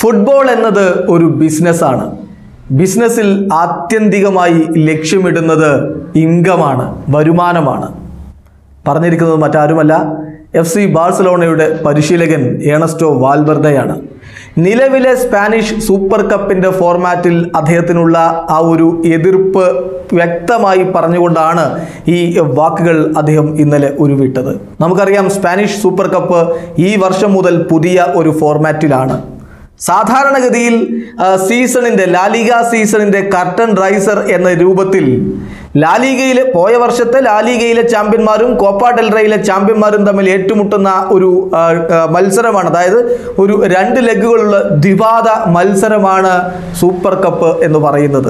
football എന്നത് ഒരു ബിസിനസ്സാണ് ബിസിനസ്സിൽ ആത്യന്തികമായി ലക്ഷ്യമിടുന്നത് ഇൻകമാണ് വരുമാനമാണ് പറഞ്ഞിരിക്കുന്നത് മറ്റാരുമല്ല എഫ് സി ബാഴ്സലോണയുടെ പരിശീലകൻ ഏണസ്റ്റോ വാൽബർദയാണ് നിലവിലെ സ്പാനിഷ് സൂപ്പർ കപ്പിൻ്റെ ഫോർമാറ്റിൽ അദ്ദേഹത്തിനുള്ള ആ ഒരു എതിർപ്പ് വ്യക്തമായി പറഞ്ഞുകൊണ്ടാണ് ഈ വാക്കുകൾ അദ്ദേഹം ഇന്നലെ ഉരുവിട്ടത് നമുക്കറിയാം സ്പാനിഷ് സൂപ്പർ കപ്പ് ഈ വർഷം മുതൽ പുതിയ ഒരു ഫോർമാറ്റിലാണ് സാധാരണഗതിയിൽ ആ, സീസണിന്റെ ലാലിഗ സീസണിന്റെ കർട്ടൻ റൈസർ എന്ന രൂപത്തിൽ ലാലിഗയിലെ പോയ വർഷത്തെ ലാലിഗയിലെ ചാമ്പ്യന്മാരും കോപ്പ ഡെൽറയിലെ ചാമ്പ്യന്മാരും തമ്മിൽ ഏറ്റുമുട്ടുന്ന ഒരു ആ, ആ, മത്സരമാണ് അതായത് ഒരു രണ്ട് ലെഗുകളുള്ള ദ്വിപാദ മത്സരമാണ് സൂപ്പർ കപ്പ് എന്ന് പറയുന്നത്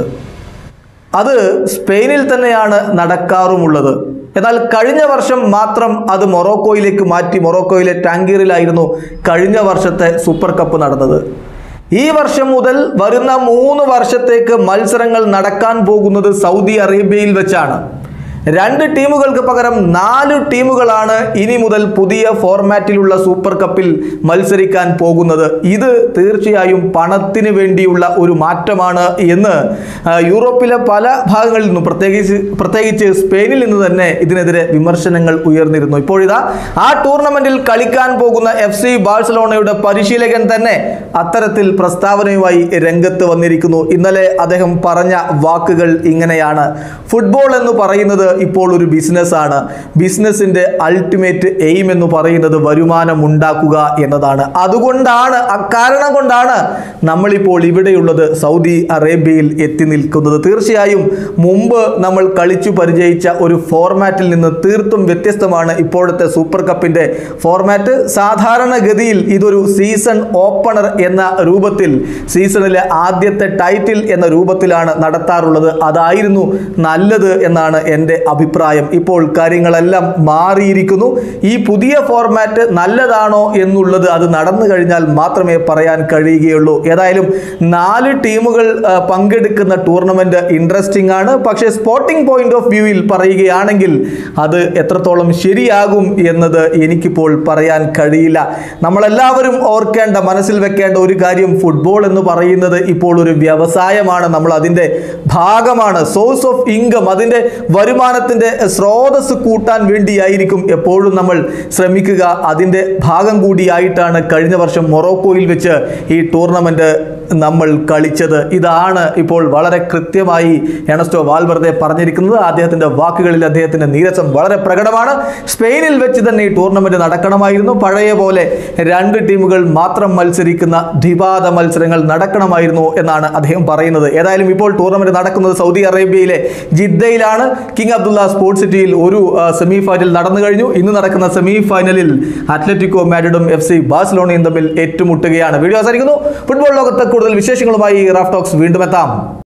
അത് സ്പെയിനിൽ തന്നെയാണ് നടക്കാറുമുള്ളത് എന്നാൽ കഴിഞ്ഞ വർഷം മാത്രം അത് മൊറോക്കോയിലേക്ക് മാറ്റി മൊറോക്കോയിലെ ടാങ്കീറിലായിരുന്നു കഴിഞ്ഞ വർഷത്തെ സൂപ്പർ കപ്പ് നടന്നത് ഈ വർഷം മുതൽ വരുന്ന മൂന്ന് വർഷത്തേക്ക് മത്സരങ്ങൾ നടക്കാൻ പോകുന്നത് സൗദി അറേബ്യയിൽ വെച്ചാണ് രണ്ട് ടീമുകൾക്ക് പകരം നാല് ടീമുകളാണ് ഇനി മുതൽ പുതിയ ഫോർമാറ്റിലുള്ള സൂപ്പർ കപ്പിൽ മത്സരിക്കാൻ പോകുന്നത് ഇത് തീർച്ചയായും പണത്തിന് വേണ്ടിയുള്ള ഒരു മാറ്റമാണ് എന്ന് ആ, യൂറോപ്പിലെ പല ഭാഗങ്ങളിൽ നിന്നും പ്രത്യേകിച്ച് പ്രത്യേകിച്ച് സ്പെയിനിൽ നിന്ന് തന്നെ ഇതിനെതിരെ വിമർശനങ്ങൾ ഉയർന്നിരുന്നു ഇപ്പോഴിതാ ആ ടൂർണമെന്റിൽ കളിക്കാൻ പോകുന്ന എഫ് സി ബാഴ്സലോണയുടെ പരിശീലകൻ തന്നെ അത്തരത്തിൽ പ്രസ്താവനയുമായി രംഗത്ത് വന്നിരിക്കുന്നു ഇന്നലെ അദ്ദേഹം പറഞ്ഞ വാക്കുകൾ ഇങ്ങനെയാണ് ഫുട്ബോൾ എന്ന് പറയുന്നത് ഇപ്പോൾ ഒരു ബിസിനസ്സാണ് ബിസിനസ്സിന്റെ അൾട്ടിമേറ്റ് എയിം എന്ന് പറയുന്നത് വരുമാനം ഉണ്ടാക്കുക എന്നതാണ് അതുകൊണ്ടാണ് അക്കാരണം കൊണ്ടാണ് നമ്മളിപ്പോൾ ഇവിടെയുള്ളത് സൗദി അറേബ്യയിൽ എത്തി നിൽക്കുന്നത് തീർച്ചയായും മുമ്പ് നമ്മൾ കളിച്ചു പരിചയിച്ച ഒരു ഫോർമാറ്റിൽ നിന്ന് തീർത്തും വ്യത്യസ്തമാണ് ഇപ്പോഴത്തെ സൂപ്പർ കപ്പിന്റെ ഫോർമാറ്റ് സാധാരണഗതിയിൽ ഇതൊരു സീസൺ ഓപ്പണർ എന്ന രൂപത്തിൽ സീസണിലെ ആദ്യത്തെ ടൈറ്റിൽ എന്ന രൂപത്തിലാണ് നടത്താറുള്ളത് അതായിരുന്നു നല്ലത് എന്നാണ് എൻ്റെ അഭിപ്രായം ഇപ്പോൾ കാര്യങ്ങളെല്ലാം മാറിയിരിക്കുന്നു ഈ പുതിയ ഫോർമാറ്റ് നല്ലതാണോ എന്നുള്ളത് അത് നടന്നു കഴിഞ്ഞാൽ മാത്രമേ പറയാൻ കഴിയുകയുള്ളൂ ഏതായാലും നാല് ടീമുകൾ ആ, പങ്കെടുക്കുന്ന ടൂർണമെന്റ് ഇൻട്രസ്റ്റിംഗ് ആണ് പക്ഷേ സ്പോർട്ടിംഗ് പോയിന്റ് ഓഫ് വ്യൂവിൽ പറയുകയാണെങ്കിൽ അത് എത്രത്തോളം ശരിയാകും എന്നത് എനിക്കിപ്പോൾ പറയാൻ കഴിയില്ല നമ്മളെല്ലാവരും ഓർക്കേണ്ട മനസ്സിൽ വെക്കേണ്ട ഒരു കാര്യം ഫുട്ബോൾ എന്ന് പറയുന്നത് ഇപ്പോൾ ഒരു വ്യവസായമാണ് നമ്മൾ അതിൻ്റെ ഭാഗമാണ് സോഴ്സ് ഓഫ് ഇൻകം അതിൻ്റെ വരുമാനത്തിൻ്റെ സ്രോതസ് കൂട്ടാൻ വേണ്ടിയായിരിക്കും എപ്പോഴും നമ്മൾ ശ്രമിക്കുക അതിൻ്റെ ഭാഗം കൂടിയായിട്ടാണ് കഴിഞ്ഞ വർഷം മൊറോക്കോയിൽ വെച്ച് ഈ ടൂർണമെൻറ്റ് നമ്മൾ കളിച്ചത് ഇതാണ് ഇപ്പോൾ വളരെ കൃത്യമായി എണസ്റ്റോ വാൽവർദെ പറഞ്ഞിരിക്കുന്നത് അദ്ദേഹത്തിൻ്റെ വാക്കുകളിൽ അദ്ദേഹത്തിൻ്റെ നീരസം വളരെ പ്രകടമാണ് സ്പെയിനിൽ വെച്ച് തന്നെ ഈ ടൂർണമെൻറ്റ് നടക്കണമായിരുന്നു പഴയ പോലെ രണ്ട് ടീമുകൾ മാത്രം മത്സരിക്കുന്ന ദ്വിപാദ മത്സരങ്ങൾ നടക്കണമായിരുന്നു എന്നാണ് അദ്ദേഹം പറയുന്നത് ഏതായാലും ഇപ്പോൾ ടൂർണമെൻറ്റ് നടക്കുന്നത് സൗദി അറേബ്യയിലെ ജിദ്ദയിലാണ് കിങ് അബ്ദുള്ള സ്പോർട്സ് സിറ്റിയിൽ ഒരു സെമി ഫൈനൽ നടന്നു കഴിഞ്ഞു ഇന്ന് നടക്കുന്ന സെമി ഫൈനലിൽ അത്ലറ്റിക്കോ മാഡ്രിഡും എഫ് സി ബാഴ്സലോണയും തമ്മിൽ ഏറ്റുമുട്ടുകയാണ് വീഡിയോ അവസാനിക്കുന്നു ഫുട്ബോൾ ലോകത്ത് കൂടുതൽ വിശേഷങ്ങളുമായി റാഫ് ടോക്സ് വീണ്ടും എത്താം